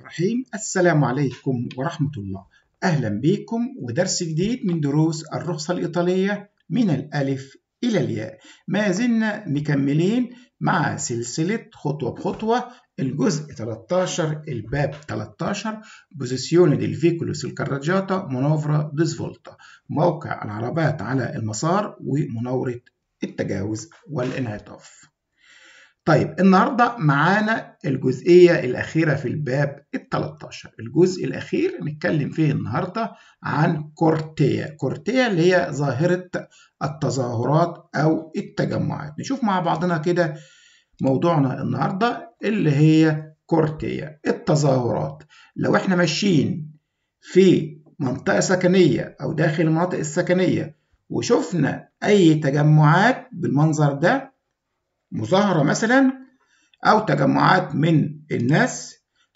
الرحيم السلام عليكم ورحمة الله أهلا بكم ودرس جديد من دروس الرخصة الإيطالية من الألف إلى الياء ما زلنا مكملين مع سلسلة خطوة بخطوة الجزء 13 الباب 13 بوزيسيوني ديل فيكولوس الكراجاتا مونوفرا ديسفولتا موقع العربات على المسار ومناورة التجاوز والانعطاف طيب النهارده معانا الجزئيه الاخيره في الباب ال 13 الجزء الاخير نتكلم فيه النهارده عن كورتيا كورتيا اللي هي ظاهره التظاهرات او التجمعات نشوف مع بعضنا كده موضوعنا النهارده اللي هي كورتيا التظاهرات لو احنا ماشيين في منطقه سكنيه او داخل المناطق السكنيه وشفنا اي تجمعات بالمنظر ده مظاهرة مثلا أو تجمعات من الناس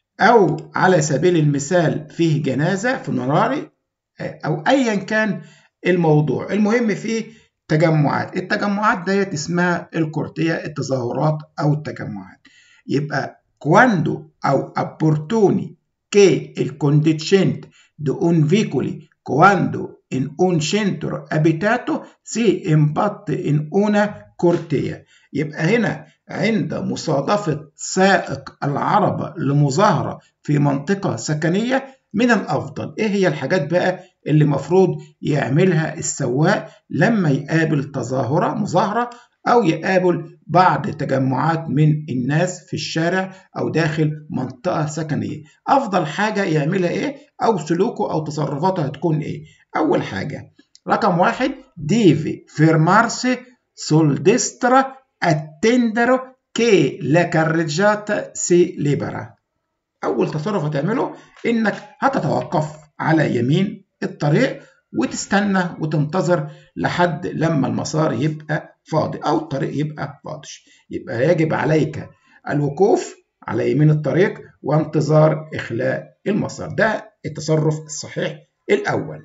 أو على سبيل المثال فيه جنازة في نوراري أو أيا كان الموضوع المهم فيه تجمعات التجمعات ديت اسمها الكورتية التظاهرات أو التجمعات يبقى كواندو أو أبورتوني كي الكونديتشنت دو un vicoli quando in un centro abitato si imbatte in una cortea يبقى هنا عند مصادفة سائق العربة لمظاهرة في منطقة سكنية من الأفضل إيه هي الحاجات بقى اللي مفروض يعملها السواق لما يقابل تظاهرة مظاهرة أو يقابل بعض تجمعات من الناس في الشارع أو داخل منطقة سكنية أفضل حاجة يعملها إيه أو سلوكه أو تصرفاته هتكون إيه أول حاجة رقم واحد ديفي فيرمارسي سول ديسترا attendere che la carreggiata si libera أول تصرف هتعمله إنك هتتوقف على يمين الطريق وتستنى وتنتظر لحد لما المسار يبقى فاضي أو الطريق يبقى فاضي يبقى يجب عليك الوقوف على يمين الطريق وانتظار إخلاء المسار ده التصرف الصحيح الأول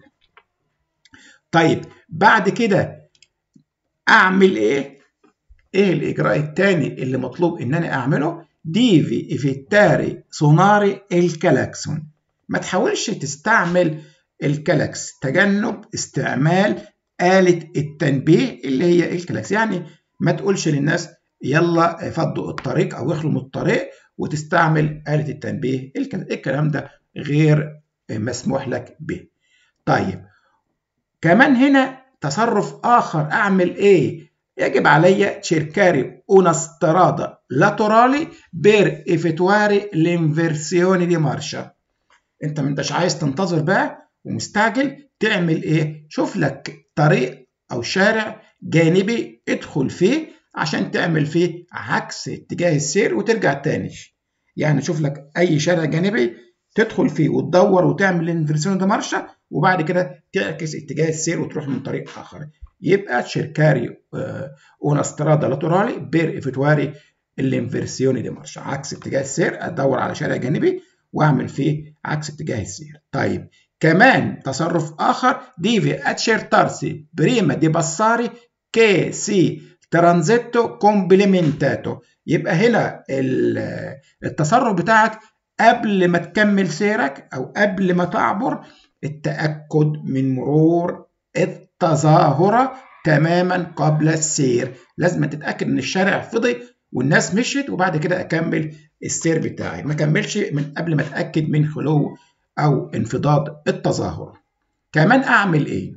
طيب بعد كده أعمل إيه؟ ايه الاجراء الثاني اللي مطلوب ان انا اعمله ديفي افيتاري سوناري الكلاكسون ما تحاولش تستعمل الكلاكس تجنب استعمال آلة التنبيه اللي هي الكلاكس يعني ما تقولش للناس يلا فضوا الطريق او اخلوا من الطريق وتستعمل آلة التنبيه الكلاكس الكلام ده غير مسموح لك به طيب كمان هنا تصرف اخر اعمل ايه يجب علي cercare una strada laterale per effettuare l'inversione di marcia انت ما انتش عايز تنتظر بقى ومستعجل تعمل ايه شوف لك طريق او شارع جانبي ادخل فيه عشان تعمل فيه عكس اتجاه السير وترجع تاني يعني شوف لك اي شارع جانبي تدخل فيه وتدور وتعمل الانفرسيون دي مارشا وبعد كده تعكس اتجاه السير وتروح من طريق اخر يبقى cercare una strada laterale per effettuare l'inversione di marcia عكس اتجاه السير ادور على شارع جانبي واعمل فيه عكس اتجاه السير طيب كمان تصرف اخر devi accertarsi prima di passare che si transetto complementato يبقى هنا التصرف بتاعك قبل ما تكمل سيرك او قبل ما تعبر التاكد من مرور التظاهرة تماما قبل السير لازم تتأكد ان الشارع فضي والناس مشيت وبعد كده اكمل السير بتاعي ما كملش من قبل ما اتأكد من خلو او انفضاض التظاهرة كمان اعمل ايه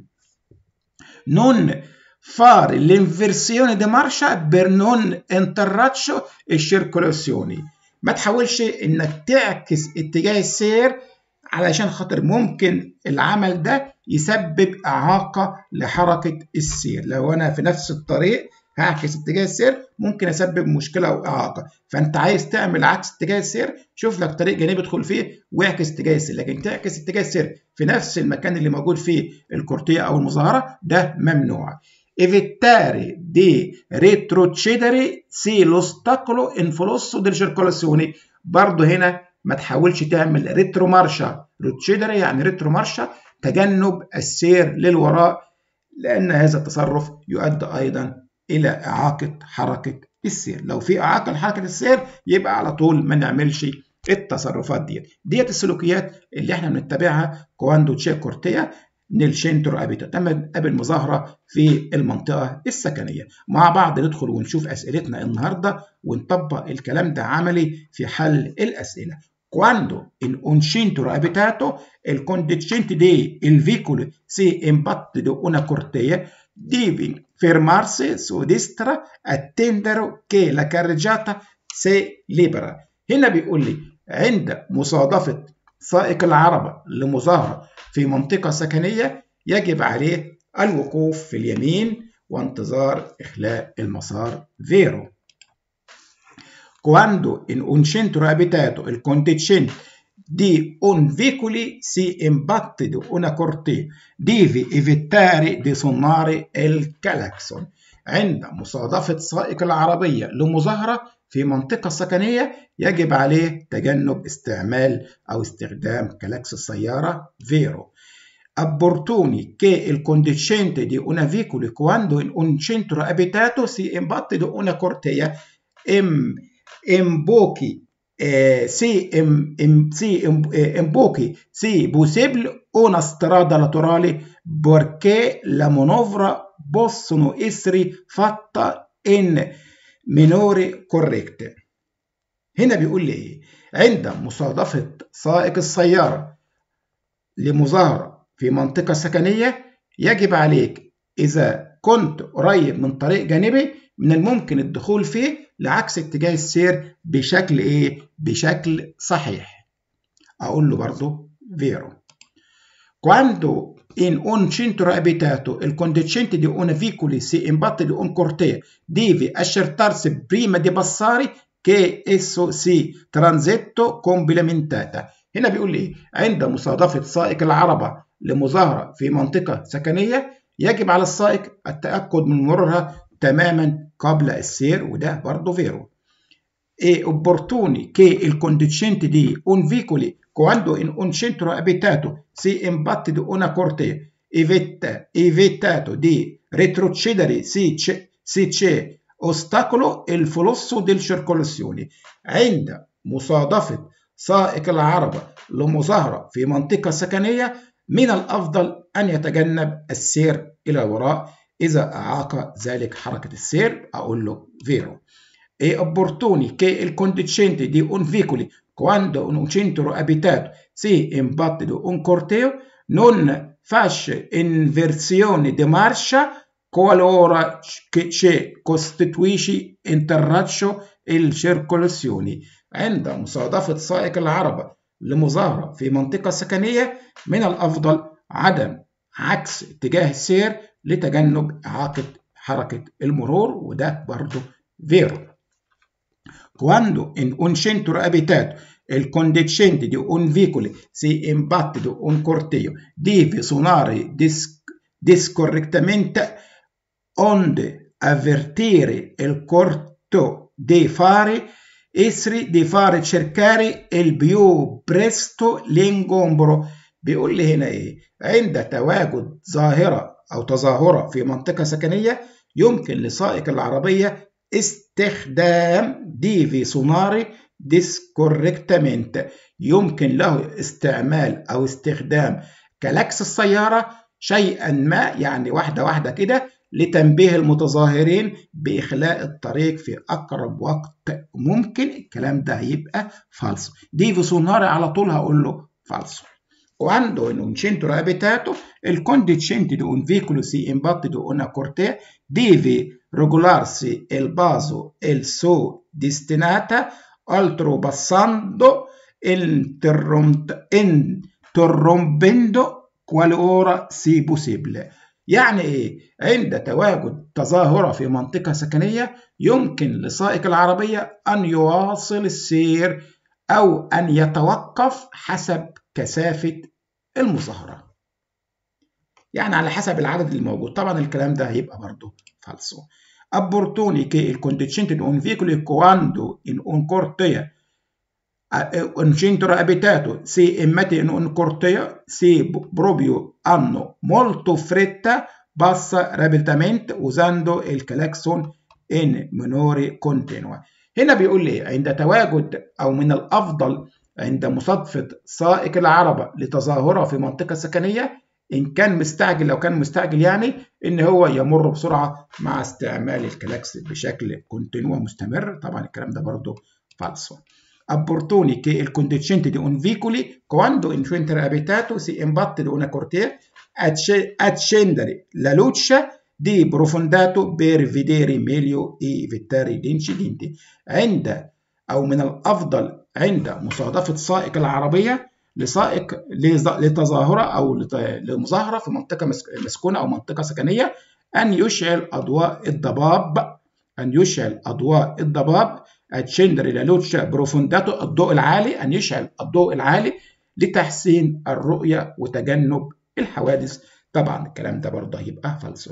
نون fare l'inversione di marcia per non interraccio il circolazione ما تحاولش انك تعكس اتجاه السير علشان خاطر ممكن العمل ده يسبب إعاقة لحركة السير لو أنا في نفس الطريق هعكس اتجاه السير ممكن أسبب مشكلة أو إعاقة فأنت عايز تعمل عكس اتجاه السير شوف لك طريق جانبي ادخل فيه واعكس اتجاه السير لكن تعكس اتجاه السير في نفس المكان اللي موجود فيه الكورتية أو المظاهرة ده ممنوع evitare di retrocedere se l'ostacolo in flusso del circolazione برضه هنا ما تحاولش تعمل ريترو مارشا روتشيدر يعني ريترو مارشا تجنب السير للوراء لأن هذا التصرف يؤدي أيضا إلى إعاقة حركة السير لو في إعاقة لحركة السير يبقى على طول ما نعملش التصرفات ديت ديت السلوكيات اللي احنا بنتبعها كواندو تشي كورتيا نيل شنترو ابيتا تم قبل مظاهره في المنطقه السكنيه مع بعض ندخل ونشوف اسئلتنا النهارده ونطبق الكلام ده عملي في حل الاسئله Quando in un centro abitato il conducente del veicolo si imbatte in una cortea, deve fermarsi su destra attendere che la carreggiata si libera. هنا بيقول لي عند مصادفة سائق العربة لمظاهرة في منطقة سكنية يجب عليه الوقوف في اليمين وانتظار إخلاء المسار فيرو. Quando in un centro abitato il conducente di un veicolo si imbatte in una cortea deve evitare di suonare il clacson عند مصادفة سائق العربية لمظاهرة في منطقة سكنية يجب عليه تجنب استعمال أو استخدام كلاكس السيارة فيرو opportuni che il conducente di un veicolo quando in un centro abitato si imbatte in una cortea im in pochi eh, sì, in, in, sì, in, in pochi sì, possibile una strada naturale perché la manovra possono essere fatta in minore corrette هنا بيقول لي ايه عند مصادفة سائق السيارة لمظاهرة في منطقة سكنية يجب عليك إذا كنت قريب من طريق جانبي من الممكن الدخول فيه لعكس اتجاه السير بشكل ايه؟ بشكل صحيح. اقول له برضو فيرو. Quando in un centro abitato il conducente di un veicolo si imbatte in un corteo deve accertarsi prima di passare che esso si transetto complementata. هنا بيقول لي عند مصادفة سائق العربة لمظاهرة في منطقة سكنية يجب على السائق التأكد من مرورها تماما قبل السير وده برضه فيرو e opportuni che il conducente di un veicolo quando in un centro abitato si imbatte in una cortea evita, evitato di retrocedere se c'è, se c'è ostacolo il flusso del circolazione عند مصادفة سائق العربة لمظاهرة في منطقة سكنية من الأفضل أن يتجنب السير إلى الوراء إذا أعاق ذلك حركة السير أقول له فيرو e opportuni che il conducente di un veicolo quando un centro abitato si imbatte in un corteo non faccia inversione di marcia qualora c'è costituisce intralcio الشركولاسيوني عند مصادفة سائق العربة لمظاهرة في منطقة سكنية من الأفضل عدم عكس اتجاه السير لتجنب إعاقة حركة المرور وده برضه فيرو Quando in un centro abitato il conducente di un veicolo si imbatte in un corteo deve suonare dis discorrettamente onde avvertire il corto di fare essere di fare cercare il più presto l'ingombro بيقول لي هنا ايه عند تواجد ظاهرة أو تظاهرة في منطقة سكنية يمكن لسائق العربية استخدام ديفي سوناري ديسكوريكتامنت يمكن له استعمال أو استخدام كلاكس السيارة شيئا ما يعني واحدة واحدة كده لتنبيه المتظاهرين بإخلاء الطريق في أقرب وقت ممكن الكلام ده هيبقى فالسو ديفي سوناري على طول هقول له فالسو Quando in un centro abitato il conducente di un veicolo si imbatte in una cortea deve regolarsi il baso e il suo destinata oltrepassando interrompendo qualora sia possibile يعني ايه عند تواجد تظاهرة في منطقة سكنية يمكن لسائق العربية أن يواصل السير أو أن يتوقف حسب كثافة المظاهرة يعني على حسب العدد الموجود طبعا الكلام ده هيبقى برضه فالسو opportuni che il conducente di un veicolo quando in un corteo un centro abitato si immette in un corteo se proprio hanno molto fretta passa rapidamente usando il clacson in minore continua هنا بيقول لي عند تواجد أو من الأفضل عند مصادفة سائق العربة لتظاهرة في منطقة سكنية إن كان مستعجل لو كان مستعجل يعني إن هو يمر بسرعة مع استعمال الكلاكس بشكل كونتينو مستمر طبعا الكلام ده برضه فالسو opportuni che il conducente di un veicolo quando encuentra abitato si imbatte di una cortea accendere la luce di profondato per vedere meglio e evitare gli incidenti عند أو من الأفضل عند مصادفة سائق العربية لسائق لتظاهرة أو لمظاهرة في منطقة مسكونة أو منطقة سكنية أن يشعل أضواء الضباب أن يشعل أضواء الضباب accendere la luce profondato الضوء العالي أن يشعل الضوء العالي لتحسين الرؤية وتجنب الحوادث طبعا الكلام ده برضه هيبقى فالسو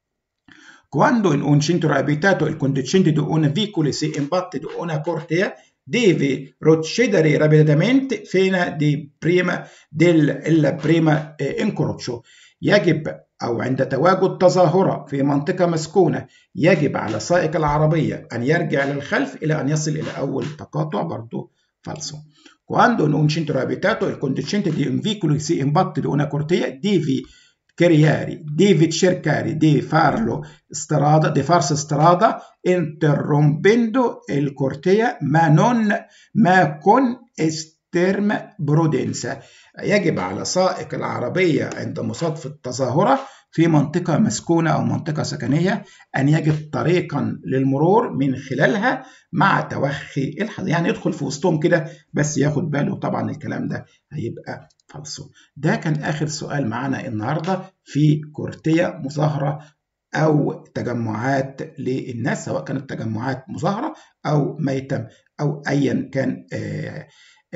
Quando in un centro abitato il conducente di un veicolo si imbatte di una cortea, deve procedere rapidamente fino di prima del prima incrocio. يجب أو عند تواجد تظاهرة في منطقة مسكونة يجب على سائق العربية أن يرجع للخلف إلى أن يصل إلى أول تقاطع برضه falso. Quando in un centro abitato il conducente di un veicolo si imbatte di una cortea deve creare, deve cercare di farlo strada, di farsi strada interrompendo il cortea ma non ma con estrema prudenza. يجب على سائق العربية عند مصادفة تظاهرة في منطقة مسكونة أو منطقة سكنية أن يجد طريقا للمرور من خلالها مع توخي الحظ يعني يدخل في وسطهم كده بس ياخد باله طبعا الكلام ده هيبقى فالصو ده كان آخر سؤال معانا النهاردة في كورتية مظاهرة أو تجمعات للناس سواء كانت تجمعات مظاهرة أو ميتم أو أيا كان آآ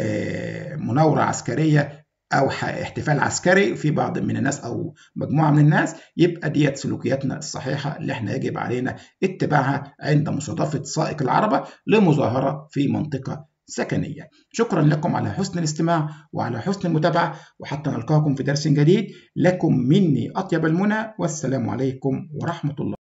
آآ مناورة عسكرية او احتفال عسكري في بعض من الناس او مجموعه من الناس يبقى ديت سلوكياتنا الصحيحه اللي احنا يجب علينا اتباعها عند مصادفه سائق العربه لمظاهره في منطقه سكنيه. شكرا لكم على حسن الاستماع وعلى حسن المتابعه وحتى نلقاكم في درس جديد لكم مني اطيب المنى والسلام عليكم ورحمه الله.